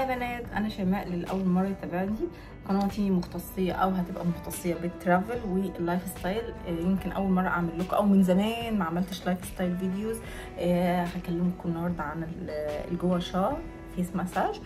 بنات انا شيماء للاول مره يتابعني قناتي مختصيه او هتبقى مختصيه بالترافل واللايف ستايل يمكن اول مره اعمل لكم او من زمان ما عملتش لايف ستايل فيديوز هكلمكم النهارده عن الجوا شا فيس مساج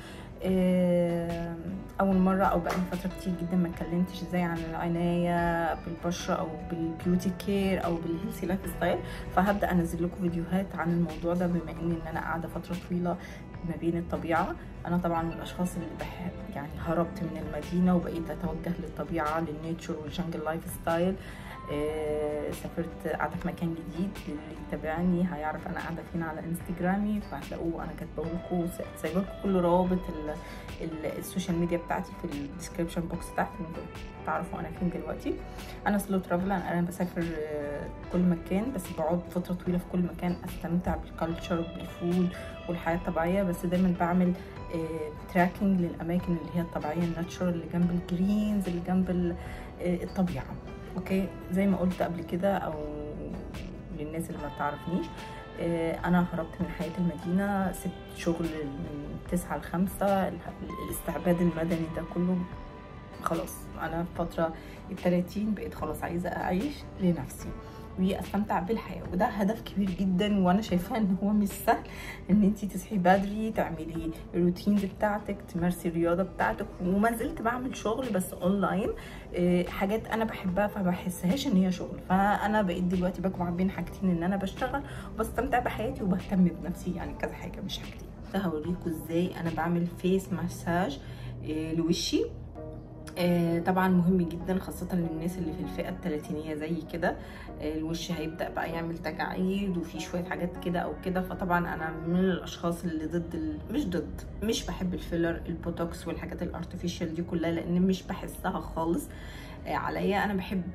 اول مره او بقالي فتره كتير جدا ما اتكلمتش ازاي عن العنايه بالبشره او بالبيوتي كير او بالهيلثي لايف ستايل فهبدا انزل لكم فيديوهات عن الموضوع ده بما ان انا قاعده فتره طويله ما بين الطبيعه انا طبعا من الاشخاص اللي بحب يعني هربت من المدينه وبقيت اتوجه للطبيعه للنيتشر والجنجل لايف ستايل آه سافرت قاعده في مكان جديد اللي يتابعني هيعرف انا قاعده فين على انستجرامي فهتلاقوه انا كاتبه لكم سايبه لكم كل روابط السوشيال ميديا بتاعتي في الديسكربشن بوكس تحت ممكن تعرفوا انا فين دلوقتي انا سلو ترافلر انا بسافر كل مكان بس بقعد فتره طويله في كل مكان استمتع بالكالتشر وبالفود والحياه الطبيعيه بس دايما بعمل تراكنج للاماكن اللي هي الطبيعيه الناتشر اللي جنب الجرينز اللي جنب الطبيعه اوكي زي ما قلت قبل كده او للناس اللي ما بتعرفنيش انا هربت من حياه المدينه سبت شغل من 9 ل 5 الاستعباد المدني ده كله خلاص انا في فتره ال 30 بقيت خلاص عايزه اعيش لنفسي واستمتع بالحياه وده هدف كبير جدا وانا شايفاه ان هو مش سهل ان انت تصحي بدري تعملي الروتينز بتاعتك تمارسي الرياضه بتاعتك وما زلت بعمل شغل بس اونلاين حاجات انا بحبها فما بحسهاش ان هي شغل فانا بقيت دلوقتي بجمع بين حاجتين ان انا بشتغل وبستمتع بحياتي وبهتم بنفسي يعني كذا حاجه مش حاجتين هوريكم ازاي انا بعمل فيس مساج لوشي آه طبعا مهم جدا خاصة للناس اللي في الفئة الثلاثينية زي كده آه الوش هيبدأ بقى يعمل تجاعيد وفي شوية حاجات كده أو كده فطبعا أنا من الأشخاص اللي ضد ال... مش ضد مش بحب الفيلر البوتوكس والحاجات الارتفيشال دي كلها لأن مش بحسها خالص آه عليا أنا بحب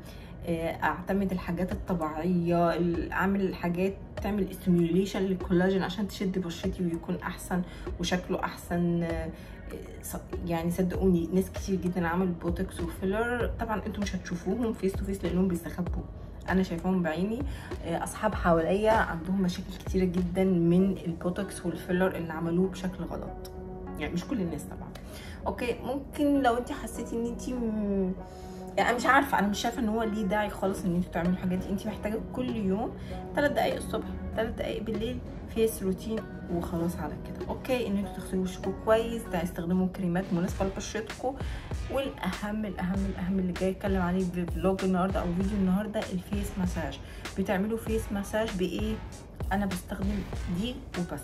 اعتمد الحاجات الطبيعيه اعمل الحاجات تعمل استيميوليشن للكولاجين عشان تشد بشرتي ويكون احسن وشكله احسن يعني صدقوني ناس كتير جدا عملوا بوتوكس وفيلر طبعا انتوا مش هتشوفوهم فيس تو فيس لانهم بيستخبوا انا شايفاهم بعيني اصحاب حواليا عندهم مشاكل كتيره جدا من البوتوكس والفيلر اللي عملوه بشكل غلط يعني مش كل الناس طبعا اوكي ممكن لو انت حسيتي ان انت م... يعني مش عارفه انا مش شايفه ان هو ليه داعي خالص ان انتوا تعملوا الحاجات دي انت محتاجه كل يوم 3 دقائق الصبح 3 دقائق بالليل فيس روتين وخلاص على كده اوكي ان انتوا تغسلوا وشكم كويس تستخدموا كريمات مناسبه لبشرتكم والاهم الاهم الاهم اللي جاي اتكلم عليه في فلوج النهارده او فيديو النهارده الفيس مساج بتعملوا فيس مساج بايه انا بستخدم دي وبس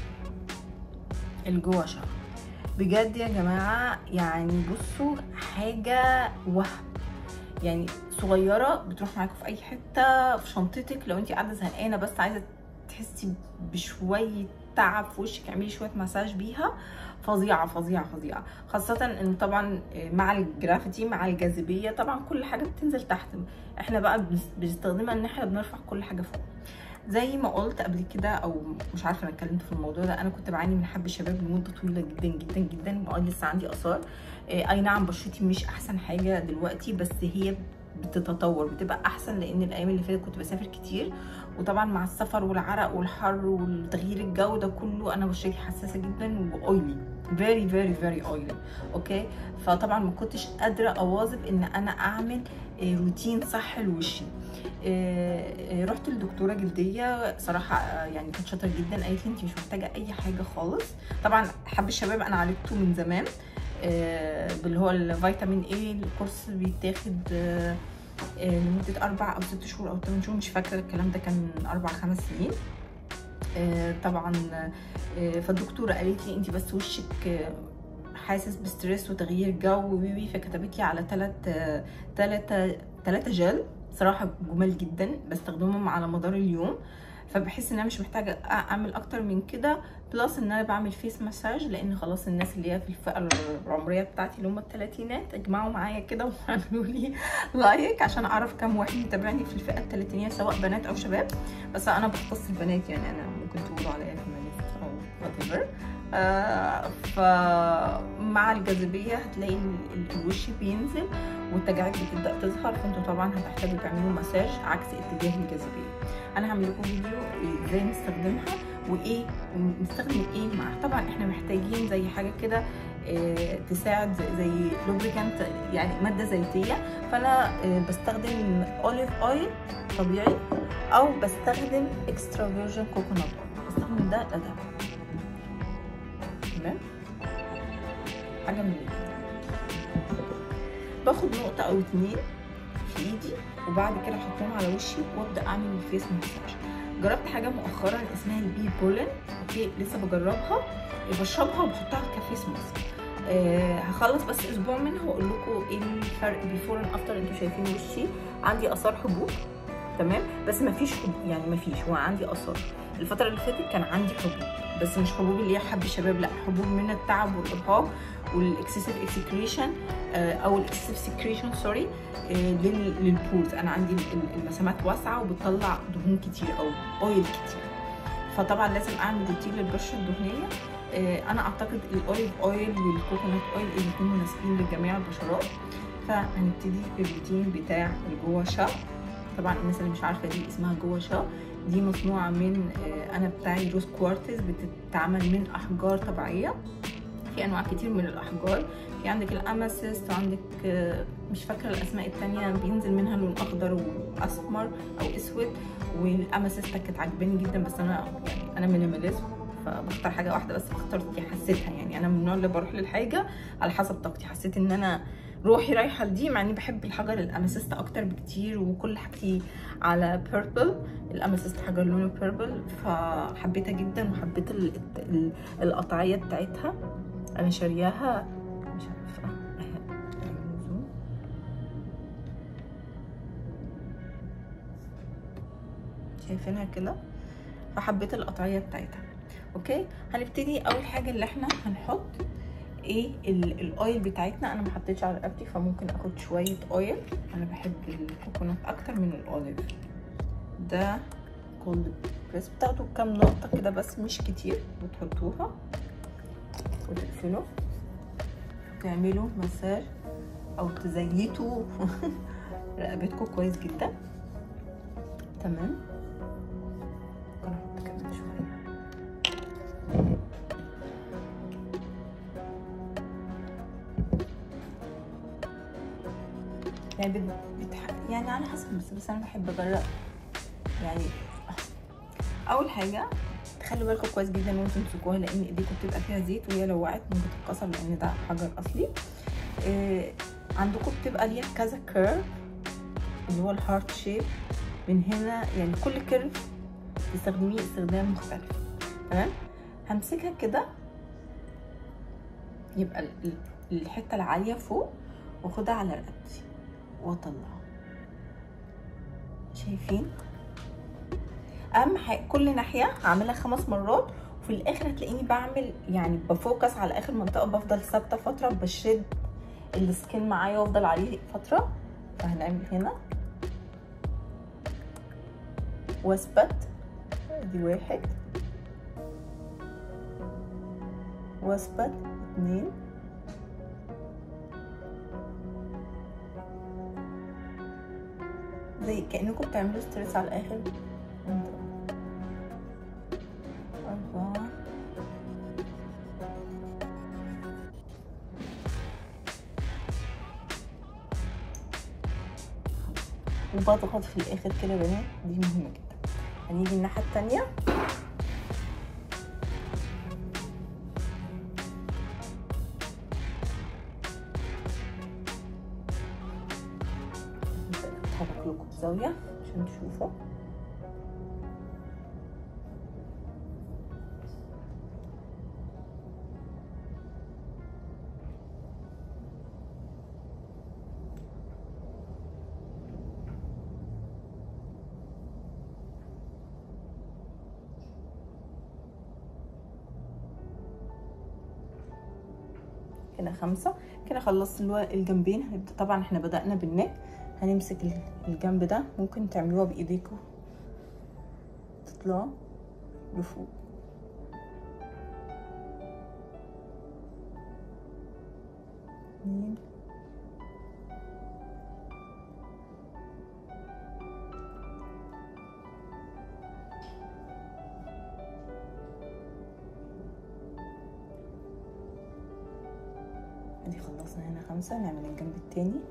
الجوا شهر بجد يا جماعه يعني بصوا حاجه وهم يعني صغيره بتروح معاكم في اي حته في شنطتك لو انت قاعده زهقانه بس عايزه تحسي بشويه تعب في وشك اعملي شويه مساج بيها فظيعه فظيعه فظيعه خاصه ان طبعا مع الجرافيتي مع الجاذبيه طبعا كل حاجه بتنزل تحت احنا بقى بنستخدمها ان احنا بنرفع كل حاجه فوق زي ما قلت قبل كده او مش عارفه انا اتكلمت في الموضوع ده انا كنت بعاني من حب الشباب لمده طويله جدا جدا جدا وقال لسه عندي اثار اي نعم بشرتي مش احسن حاجه دلوقتي بس هي بتتطور بتبقى احسن لان الايام اللي فاتت كنت بسافر كتير وطبعا مع السفر والعرق والحر وتغيير الجو ده كله انا بشرتي حساسه جدا واويلي فيري فيري فيري اويلي اوكي فطبعا ما كنتش قادره اواظب ان انا اعمل روتين صح لوشي رحت لدكتوره جلديه صراحه يعني كانت شاطره جدا قالت لي انت مش محتاجه اي حاجه خالص طبعا حب الشباب انا عالجته من زمان اللي هو الفيتامين اي الكورس بيتاخد لمده اربع او ست شهور او ثمان شهور مش فاكره الكلام ده كان من اربع خمس سنين طبعا فالدكتوره قالت لي انت بس وشك حاسس بستريس وتغيير جو وي فكتبت لي على ثلاث ثلاثه ثلاثه جل صراحه جمال جدا بستخدمهم على مدار اليوم فبحس ان انا مش محتاجه اعمل اكتر من كده بلس ان انا بعمل فيس مساج لان خلاص الناس اللي هي في الفئه العمريه بتاعتي اللي هم الثلاثينات اجمعوا معايا كده وعملوا لي لايك عشان اعرف كام واحد متابعني في الفئه الثلاثينيه سواء بنات او شباب بس انا بختص البنات يعني انا ممكن تقولوا عليا فيمينيست او وات ايفر آه فمع الجاذبيه هتلاقي الوش بينزل والتجاعيد بتبدا تظهر فانتوا طبعا هتحتاجوا تعملوا مساج عكس اتجاه الجاذبيه انا هعمل لكم فيديو ازاي نستخدمها وايه نستخدم ايه معاه طبعا احنا محتاجين زي حاجه كده آه، تساعد زي لوبريكانت يعني ماده زيتيه فانا آه، بستخدم اوليف اويل طبيعي او بستخدم اكسترا فيرجن كوكونات بستخدم ده ده ده تمام حاجه من دي باخد نقطه او اتنين في ايدي وبعد كده احطهم على وشي وابدا اعمل الفيس مساج جربت حاجه مؤخرا اسمها البي بولن اوكي لسه بجربها بشربها وبحطها كفيس ماسك أه هخلص بس اسبوع منها واقول لكم ايه الفرق بيفور اند افتر انتوا شايفين وشي عندي اثار حبوب تمام بس مفيش حبوب يعني مفيش هو عندي اثار الفتره اللي فاتت كان عندي حبوب بس مش حبوب اللي هي حب الشباب لا حبوب من التعب والارهاق والاكسسيف اكسكريشن او الاكسسيف سكريشن سوري للبورز انا عندي المسامات واسعه وبتطلع دهون كتير او اويل كتير فطبعا لازم اعمل روتين للبشره الدهنيه انا اعتقد الاوليف اويل والكوكونات اويل الاثنين مناسبين لجميع البشرات فهنبتدي بالروتين بتاع الجوا شا طبعا الناس اللي مش عارفه دي اسمها جوا شا دي مصنوعه من انا بتاعي روز كوارتز بتتعمل من احجار طبيعيه في انواع كتير من الاحجار في عندك الاماسيست وعندك مش فاكره الاسماء التانية بينزل منها لون اخضر واسمر او اسود والاماسيست كانت عجباني جدا بس انا يعني انا مينيماليزم فبختار حاجه واحده بس اخترت دي حسيتها يعني انا من النوع اللي بروح للحاجه على حسب طاقتي حسيت ان انا روحي رايحه لدي مع اني بحب الحجر الاماسيست اكتر بكتير وكل حاجتي على بيربل الاماسيست حجر لونه بيربل فحبيتها جدا وحبيت ال ال القطعيه بتاعتها انا شارياها مش عارفه شايفينها كده فحبيت القطعيه بتاعتها اوكي هنبتدي اول حاجه اللي احنا هنحط ايه الاويل بتاعتنا انا ما حطيتش على رقبتي فممكن اخد شويه اويل انا بحب الكوكونات اكتر من الاوليف ده كولد بريس بتاخدوا كام نقطه كده بس مش كتير وتحطوها وتقفلوا تعملوا مساج او تزيتوا رقبتكم كويس جدا تمام ممكن احط كمان شويه يعني بتح... يعني على حسب بس بس انا بحب اجرب يعني اول حاجه تخلوا بالكم كويس جدا وانتم تمسكوها لان ايديكم بتبقى فيها زيت وهي لو وقعت ممكن تتكسر لان ده حجر اصلي إيه عندكم بتبقى ليها كذا كيرف اللي هو الهارت شيب من هنا يعني كل كيرف تستخدميه استخدام مختلف تمام همسكها كده يبقى الحته العاليه فوق واخدها على رقبتي واطلعها شايفين اهم حاجه كل ناحيه هعملها خمس مرات وفي الاخر هتلاقيني بعمل يعني بفوكس على اخر منطقه بفضل ثابته فتره بشد السكين معايا وافضل عليه فتره فهنعمل هنا واثبت دي واحد واثبت اتنين زي كأنكم بتعملوا ستريس على الآخر أربعة وبضغط في الآخر كده بنات دي مهمة جدا هنيجي الناحية التانية اتحرك لكم بزاوية عشان تشوفوا كده خمسة كده خلصت اللي هو الجنبين هنبدأ طبعا احنا بدأنا بالنك هنمسك الجنب ده ممكن تعملوها بايديكم تطلعوا لفوق اتنين ادي خلصنا هنا خمسة نعمل الجنب التاني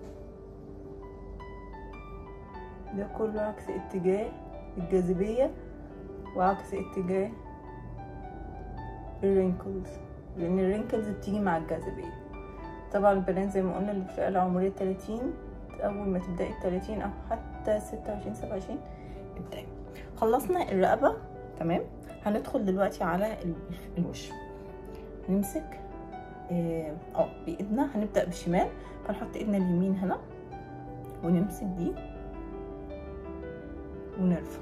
ده كله عكس اتجاه الجاذبية وعكس اتجاه الرينكلز لان الرينكلز بتيجي مع الجاذبية طبعا البنات زي ما قلنا اللي في الفئة العمرية التلاتين اول ما تبدأي التلاتين او حتى ستة وعشرين سبعة وعشرين ابدأي خلصنا الرقبة تمام هندخل دلوقتي على الوش هنمسك اه بايدنا هنبدأ بالشمال فنحط ايدنا اليمين هنا ونمسك دي ونرفع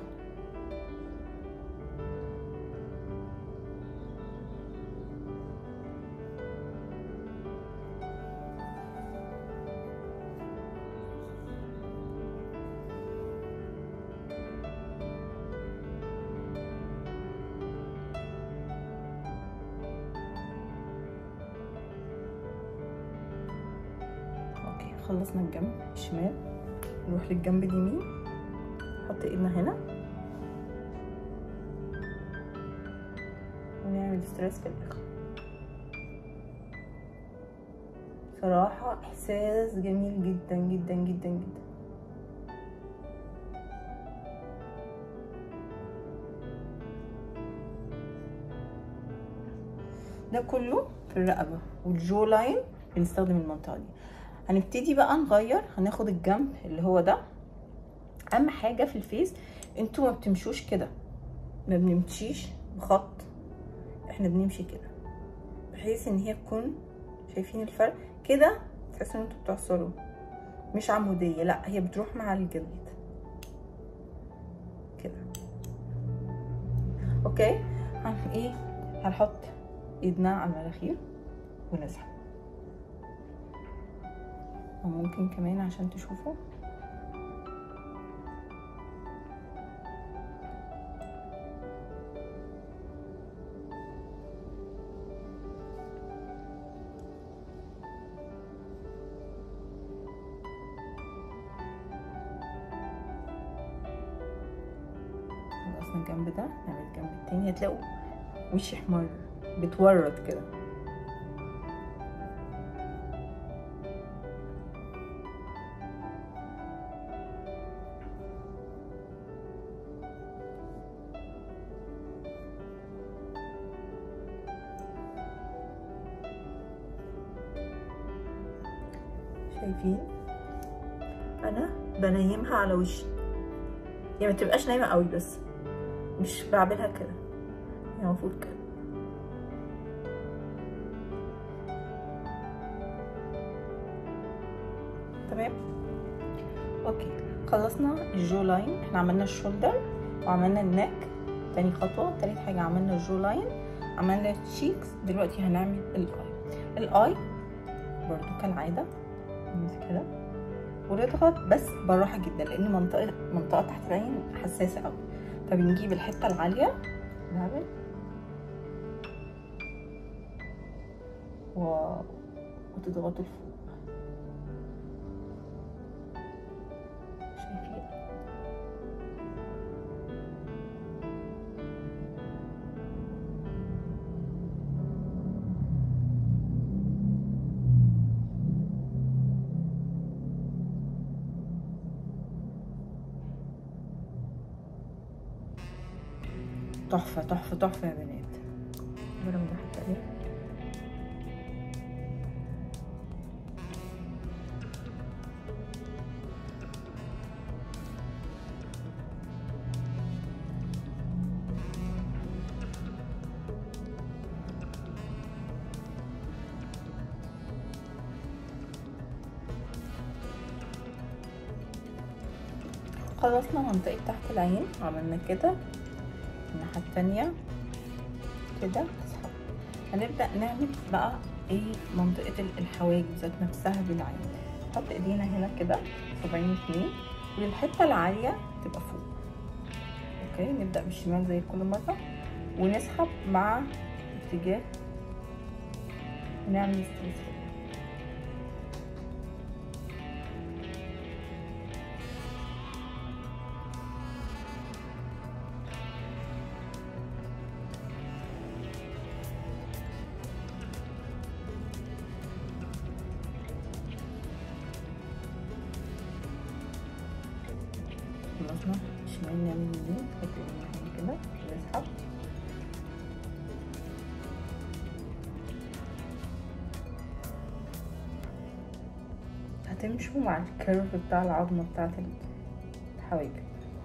اوكي خلصنا الجنب الشمال نروح للجنب اليمين نحط ايدنا هنا ونعمل ستريس في الاخر صراحة احساس جميل جدا جدا جدا جدا ده كله في الرقبة والجو لاين بنستخدم المنطقة دي هنبتدي بقى نغير هناخد الجنب اللي هو ده اهم حاجه في الفيس انتوا ما بتمشوش كده ما بنمشيش بخط احنا بنمشي كده بحيث ان هي تكون شايفين الفرق كده تحسوا ان انتوا بتعصروا مش عموديه لا هي بتروح مع الجلد كده اوكي هن ايه هنحط ايدنا على المناخير ونسحب وممكن كمان عشان تشوفوا خلصنا الجنب ده نعمل الجنب التاني هتلاقوا وشي احمر بتورد كده شايفين انا بنيمها على وشي يعني ما تبقاش نايمه قوي بس مش بعملها كده هي المفروض كده تمام اوكي خلصنا الجو لاين احنا عملنا الشولدر وعملنا النك تاني خطوه تالت حاجه عملنا الجو لاين عملنا التشيكس دلوقتي هنعمل الاي الاي برضو كالعاده كده ونضغط بس بالراحه جدا لان منطقه منطقه تحت العين حساسه قوي فبنجيب الحته العاليه نعمل و... وتضغطوا لفوق شايفين تحفة تحفة تحفة يا بنات مرة ده حتى ايه خلصنا منطقة تحت العين عملنا كده الناحية التانية كده تسحب هنبدأ نعمل بقى ايه منطقة الحواجب ذات نفسها بالعين نحط ايدينا هنا كده صباعين اتنين والحتة العالية تبقى فوق اوكي نبدأ بالشمال زي كل مرة ونسحب مع اتجاه ونعمل ستريس خلصنا شمال نعمل يمين نحط اليمين كده ونسحب هتمشوا مع الكيرف بتاع العظمة بتاعت الحواجب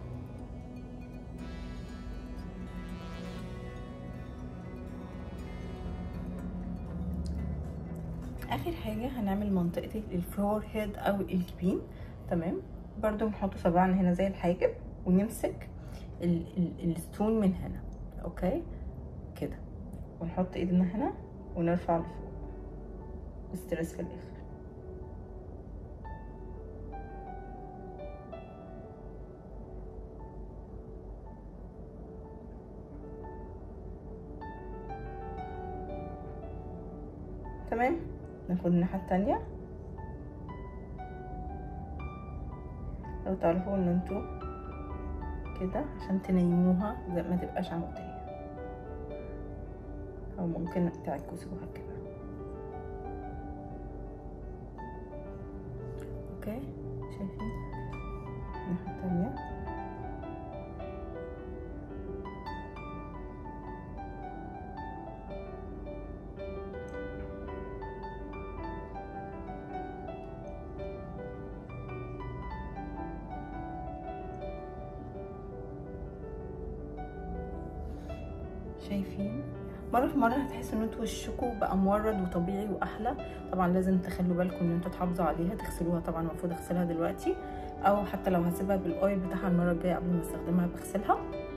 اخر حاجه هنعمل منطقه الفلور هيد او الجبين تمام برضو بنحط صباعنا هنا زي الحاجب ونمسك ال ال الستون من هنا اوكي كده ونحط ايدنا هنا ونرفع لفوق ستريس في الاخر تمام ناخد الناحية التانية لو تعرفوا ان انتوا كده عشان تنيموها زي ما تبقاش عمودية او ممكن تعكسوها كده اوكي شايفين الناحية التانية شايفين مره في مره هتحسوا ان انتوا وشكوا بقى مورد وطبيعي واحلى طبعا لازم تخلوا بالكم ان انتوا تحافظوا عليها تغسلوها طبعا المفروض اغسلها دلوقتي او حتى لو هسيبها بالاويل بتاعها المره الجايه قبل ما استخدمها بغسلها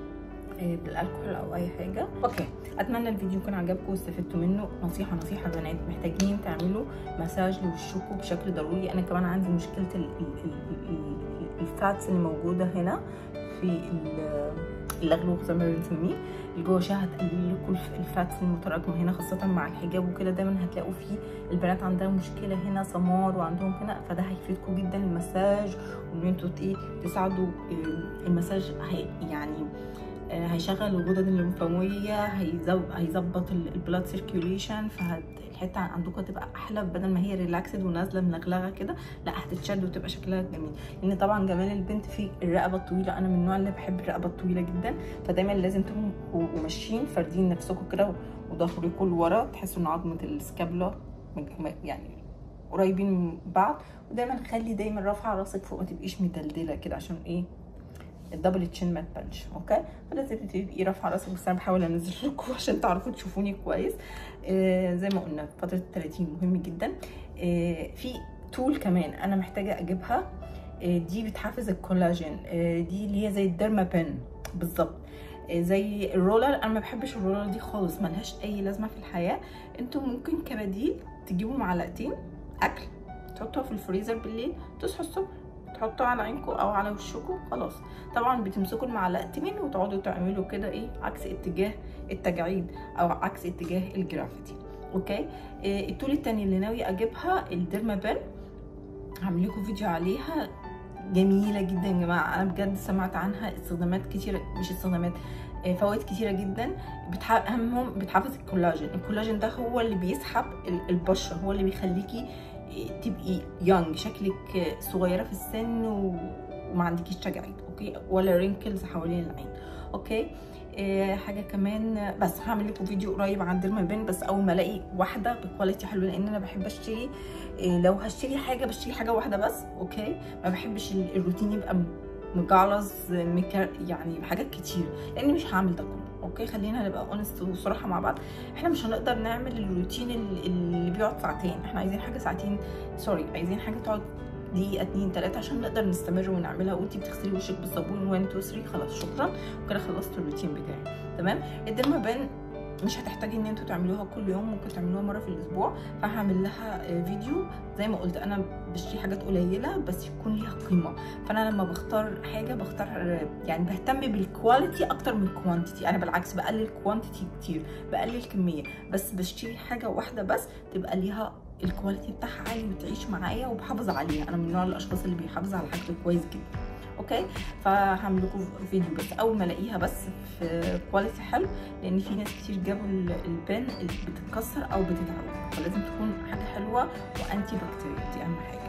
بالالكحول او اي حاجه اوكي اتمنى الفيديو يكون عجبكم واستفدتوا منه نصيحه نصيحه بنات محتاجين تعملوا مساج لوشكم بشكل ضروري انا كمان عندي مشكله ال ال ال ال الفاتس اللي موجوده هنا في اللغلوغ زي ما بنسميه الجوشه هتقلل لكم الفاتس المتراكمه هنا خاصه مع الحجاب وكده دايما هتلاقوا فيه البنات عندها مشكله هنا سمار وعندهم هنا فده هيفيدكم جدا المساج وان انتوا ايه تساعدوا المساج هي يعني هيشغل الغدد الليمفاويه هيظبط البلاد سيركيوليشن فالحته عندكم هتبقى احلى بدل ما هي ريلاكسد ونازله ملغلغه كده لا هتتشد وتبقى شكلها جميل لان طبعا جمال البنت في الرقبه الطويله انا من النوع اللي بحب الرقبه الطويله جدا فدايما لازم تبقوا ماشيين فاردين نفسكم كده وظهركم لورا تحسوا ان عظمه السكابلا يعني قريبين من بعض ودايما خلي دايما رافعه راسك فوق ما تبقيش مدلدله كده عشان ايه الدبل تشين ما تبانش اوكي فلازم تبقي رافعه راسك بس انا بحاول انزل لكم عشان تعرفوا تشوفوني كويس آه زي ما قلنا فتره ال 30 مهم جدا آه في تول كمان انا محتاجه اجيبها آه دي بتحفز الكولاجين آه دي اللي هي زي الديرما بين بالظبط آه زي الرولر انا ما بحبش الرولر دي خالص ملهاش اي لازمه في الحياه انتوا ممكن كبديل تجيبوا معلقتين اكل تحطوها في الفريزر بالليل تصحوا الصبح تحطوها على عينكم او على وشكم خلاص طبعا بتمسكوا المعلقتين وتقعدوا تعملوا كده ايه عكس اتجاه التجاعيد او عكس اتجاه الجرافيتي اوكي إيه التول التاني اللي ناوي اجيبها الديرما بان هعمل لكم فيديو عليها جميله جدا يا جماعه انا بجد سمعت عنها استخدامات كتيره مش استخدامات فوائد كتيره جدا اهمهم بتحفز الكولاجين الكولاجين ده هو اللي بيسحب البشره هو اللي بيخليكي تبقي يونج شكلك صغيره في السن وما عندكيش تجاعيد اوكي ولا رينكلز حوالين العين اوكي إيه حاجه كمان بس هعمل لكم فيديو قريب عن ديرما بين بس اول ما الاقي واحده بكواليتي حلوه لان انا بحب اشتري إيه لو هشتري حاجه بشتري حاجه واحده بس اوكي ما بحبش الروتين يبقى مجعلص يعني حاجات كتير لان مش هعمل ده كله اوكي خلينا نبقى اونست وصراحه مع بعض احنا مش هنقدر نعمل الروتين اللي بيقعد ساعتين احنا عايزين حاجه ساعتين سوري عايزين حاجه تقعد دقيقه اتنين تلاته عشان نقدر نستمر ونعملها وانتي بتغسلي وشك بالصابون 1 2 3 خلاص شكرا وكده خلصت الروتين بتاعي تمام الديرما بان مش هتحتاجي ان انتوا تعملوها كل يوم ممكن تعملوها مره في الاسبوع فهعمل لها فيديو زي ما قلت انا بشتري حاجات قليله بس يكون ليها قيمه فانا لما بختار حاجه بختار يعني بهتم بالكواليتي اكتر من الكوانتيتي انا بالعكس بقلل كوانتيتي كتير بقلل كميه بس بشتري حاجه واحده بس تبقى ليها الكواليتي بتاعها عالي وتعيش معايا وبحافظ عليها انا من نوع الاشخاص اللي بيحافظ على حاجته كويس جدا اوكي فهعمل لكم فيديو بس اول ما الاقيها بس في كواليتي حلو لان في ناس كتير جابوا البان بتتكسر او بتتعوج فلازم تكون حاجه حلوه وانتي بكتيريا دي اهم حاجه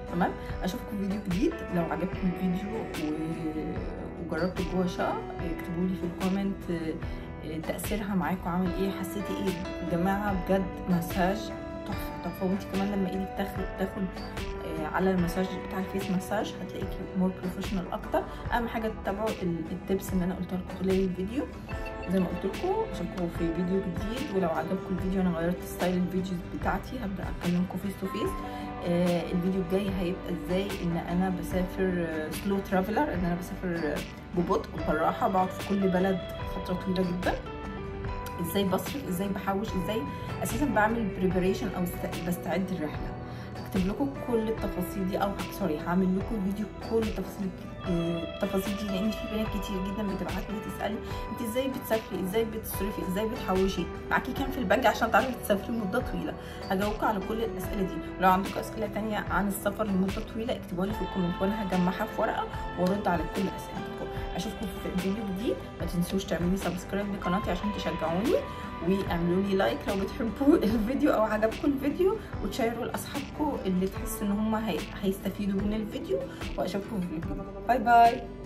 تمام اشوفكم في فيديو جديد لو عجبكم الفيديو و... وجربتوا جوا شا اكتبوا لي في الكومنت آه، تاثيرها معاكم عامل ايه حسيتي ايه يا جماعه بجد مساج تحفه تحفه وانت كمان لما ايدك تاخد تاخد آه، على المساج بتاع الفيس مساج هتلاقيكي مور بروفيشنال اكتر اهم حاجه تتابعوا ال- التبس اللي انا قلتها لكم خلال الفيديو زي ما قلت لكم اشوفكم في فيديو جديد ولو عجبكم الفيديو انا غيرت ستايل الفيديوز بتاعتي هبدا اكلمكم فيس تو فيس الفيديو الجاي هيبقى ازاي ان انا بسافر سلو ترافلر ان انا بسافر آه، ببطء بالراحه بقعد في كل بلد فتره طويله جدا ازاي بصرف ازاي بحوش ازاي اساسا بعمل بريبريشن او است- بستعد الرحله هكتب لكم كل التفاصيل دي او سوري هعمل لكم فيديو كل التفاصيل آه، التفاصيل دي لان في بنات كتير جدا بتبعت لي تسالني انت ازاي بتسافري ازاي بتصرفي ازاي بتحوشي معاكي كام في البنك عشان تعرفي تسافري مده طويله هجاوبكم على كل الاسئله دي ولو عندكم اسئله تانية عن السفر لمده طويله اكتبوها لي في الكومنت وانا هجمعها في ورقه وارد على كل اسئلتكم اشوفكم في فيديو جديد ما تنسوش تعملوا سبسكرايب لقناتي عشان تشجعوني واعملوا لي لايك لو بتحبوا الفيديو او عجبكم الفيديو وتشيروا لاصحابكم اللي تحسوا ان هم هي... هيستفيدوا من الفيديو واشوفكم في الفيديو باي باي